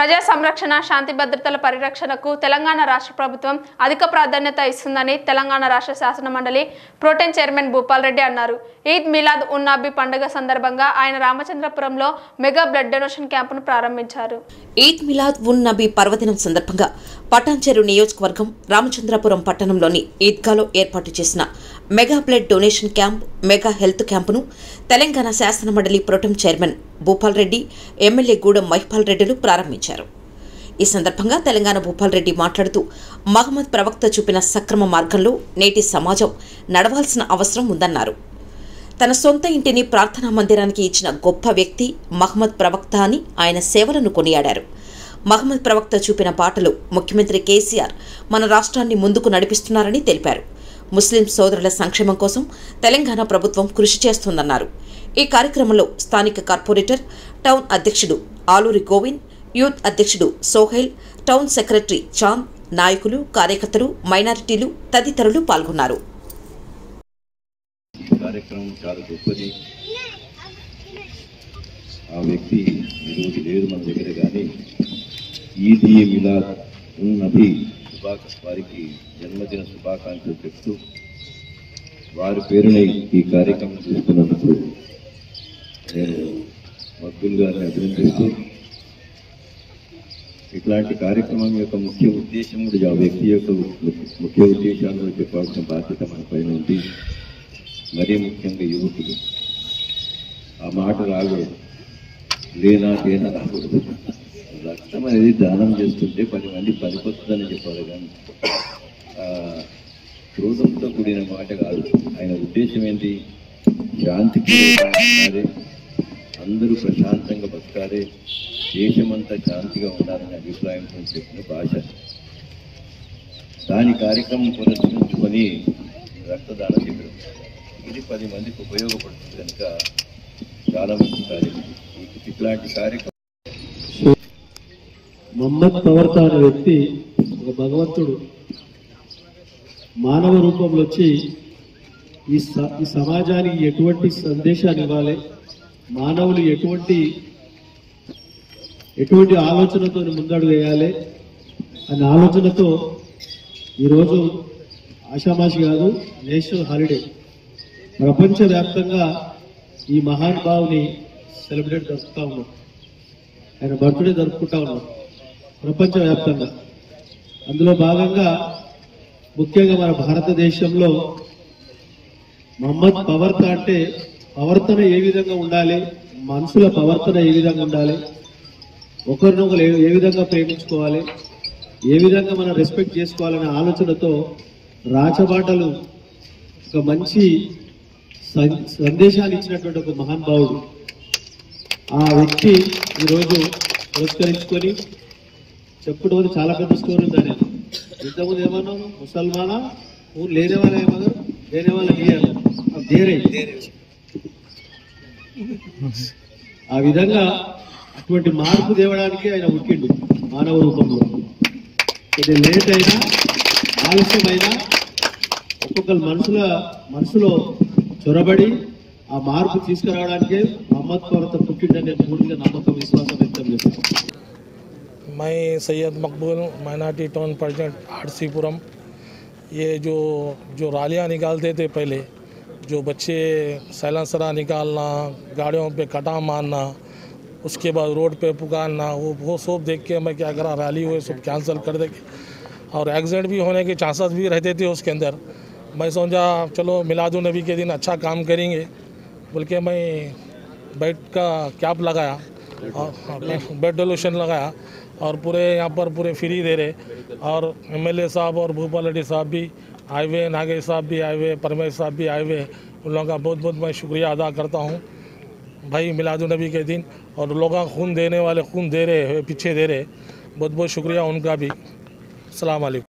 ప్రజా సంరక్షణ శాంతి భద్రతల పరిరక్షణకు తెలంగాణ రాష్ట్ర ప్రభుత్వం అధిక ప్రాధాన్యత ఇస్తుందని తెలంగాణ రాష్ట్ర శాసన మండలి ప్రోటెన్ చైర్మన్ భూపాల్ రెడ్డి అన్నారు ఈద్ మిలాద్ ఉన్నాబి పండుగ సందర్భంగా ఆయన రామచంద్రపురంలో మెగా బ్లడ్ డొనేషన్ క్యాంపును ప్రారంభించారు ఈద్ మిలాద్ ఉన్ నబీ పర్వదినం సందర్భంగా పటాన్చెరు నియోజకవర్గం రామచంద్రపురం పట్టణంలోని ఈద్గాలో ఏర్పాటు చేసిన mega blood donation camp mega health క్యాంపును తెలంగాణ శాసనమండలి protem chairman Bhupal Reddy MLA Gudem Mahipal రెడ్డిలు ప్రారంభించారు ఈ సందర్భంగా తెలంగాణ భూపాల్ రెడ్డి మాట్లాడుతూ మహమ్మద్ ప్రవక్త చూపిన సక్రమ మార్గంలో నేటి సమాజం నడవాల్సిన అవసరం ఉందన్నారు తన సొంత ఇంటిని ప్రార్థనా మందిరానికి ఇచ్చిన గొప్ప వ్యక్తి మహమ్మద్ ప్రవక్త అని ఆయన సేవలను కొనియాడారు మహమ్మద్ ప్రవక్త చూపిన బాటలు ముఖ్యమంత్రి కేసీఆర్ మన రాష్ట్రాన్ని ముందుకు నడిపిస్తున్నారని తెలిపారు ముస్లిం సోదరుల సంక్షేమం కోసం తెలంగాణ ప్రభుత్వం కృషి చేస్తోందన్నారు ఈ కార్యక్రమంలో స్థానిక కార్పొరేటర్ టౌన్ అధ్యక్షుడు ఆలూరి గోవింద్ యూత్ అధ్యక్షుడు సోహెల్ టౌన్ సెక్రటరీ చాంద్ నాయకులు కార్యకర్తలు మైనారిటీలు తదితరులు పాల్గొన్నారు కార్యక్రమం చాలా గొప్పది ఆ వ్యక్తి ఈరోజు లేదు మన దగ్గర కానీ ఈద్ ఈ మిలాద్ ఉన్ నబీ శుభాక వారికి జన్మదిన శుభాకాంక్షలు చెప్తూ వారి పేరున ఈ కార్యక్రమం తీసుకున్నందుకు నేను మక్కుల్ గారిని అభినందిస్తూ ఇట్లాంటి కార్యక్రమం యొక్క ముఖ్య ఉద్దేశం కూడా ఆ వ్యక్తి యొక్క ముఖ్య ఉద్దేశాలు కూడా చెప్పాల్సిన బాధ్యత మన పైన ఉంది మరీ ముఖ్యంగా యువకులు ఆ మాట రాకూడదు లేనా తేనా రాకూడదు రక్తం అనేది దానం చేస్తుంటే పది మంది పనికొస్తుందని చెప్పాలి కానీ ఆ, క్రోధంతో కూడిన మాట కాదు ఆయన ఉద్దేశం ఏంటి శాంతికి ఉండాలి అందరూ ప్రశాంతంగా బతకాలి దేశమంతా శాంతిగా ఉండాలనే అభిప్రాయంతో చెప్పిన భాష దాని కార్యక్రమం పురస్కరించుకొని రక్తదాన శిబిరం ఇది పది మందికి ఉపయోగపడుతుంది కనుక చాలా మంచి కార్యక్రమం ఇ- ఇట్లాంటి కార్యక్రమం మహమ్మద్ ప్రవర్త అనే వ్యక్తి ఒక భగవంతుడు మానవ రూపంలో వచ్చి ఈ స- ఈ సమాజానికి ఎటువంటి సందేశాన్ని ఇవ్వాలి మానవులు ఎటువంటి ఎటువంటి ఆలోచనతో ముందడుగు వేయాలి అనే ఆలోచనతో ఈరోజు ఆషామాషి కాదు నేషనల్ హాలిడే ప్రపంచవ్యాప్తంగా ఈ మహానుభావుని సెలబ్రేట్ జరుపుతా ఉన్నాం ఆయన బర్త్డే జరుపుకుంటా ఉన్నాం ప్రపంచవ్యాప్తంగా అందులో భాగంగా ముఖ్యంగా మన భారతదేశంలో మహమ్మద్ ప్రవర్త అంటే ప్రవర్తన ఏ విధంగా ఉండాలి మనుషుల ప్రవర్తన ఏ విధంగా ఉండాలి ఒకరినొకరు ఏ- ఏ విధంగా ప్రేమించుకోవాలి ఏ విధంగా మనం రెస్పెక్ట్ చేసుకోవాలనే ఆలోచనతో రాచబాటలు ఒక మంచి సం- సందేశాన్ని ఇచ్చినటువంటి ఒక మహానుభావుడు ఆ వ్యక్తి ఈరోజు పురస్కరించుకొని చెప్పుడు వల్ల చాలా పెద్ద స్టోరీ ఉంది ఆయన ఇంతకుముందు ఏమన్నాం ముసల్మానా ఊరు లేని వాళ్ళ ఏమన్నారు లేని వాళ్ళ నీయాలి దేరే ఆ విధంగా అటువంటి మార్పు తేవడానికి ఆయన ఉట్టిండు మానవ రూపంలో ఇది లేట్ అయినా ఆలస్యమైనా ఒక్కొక్కరు మనసుల మనసులో చొరబడి ఆ మార్పు తీసుకురావడానికే మహమ్మద్ కొరత పుట్టిండనే పూర్తిగా నమ్మకం విశ్వాసం వ్యక్తం చేస్తాం मैं सैयद मकबूल माइनॉरिटी टाउन प्रेसिडेंट आरसीपुरम ये जो जो रैलियाँ निकालते थे पहले जो बच्चे सैलासरा निकालना गाड़ियों पे कटा मारना उसके बाद रोड पे पुकारना वो वो सब देख के मैं क्या करा रैली हुए सब कैंसिल कर दे और एक्सीडेंट भी होने के चांसेस भी रहते थे उसके अंदर मैं समझा चलो मिलादुल नबी के दिन अच्छा काम करेंगे बोल के मैं बेड का कैप लगाया और बेड डोल्यूशन लगाया और पूरे यहाँ पर पूरे फ्री दे रहे और एमएलए साहब और भूपाल रेड्डी साहब भी आए हुए नागेश साहब भी आए हुए परमेश साहब भी आए हुए उन लोगों का बहुत बहुत मैं शुक्रिया अदा करता हूँ भाई मिलादुलनबी के दिन और लोग खून देने वाले खून दे रहे हैं पीछे दे रहे बहुत बहुत शुक्रिया उनका भी अस्सलाम वालेकुम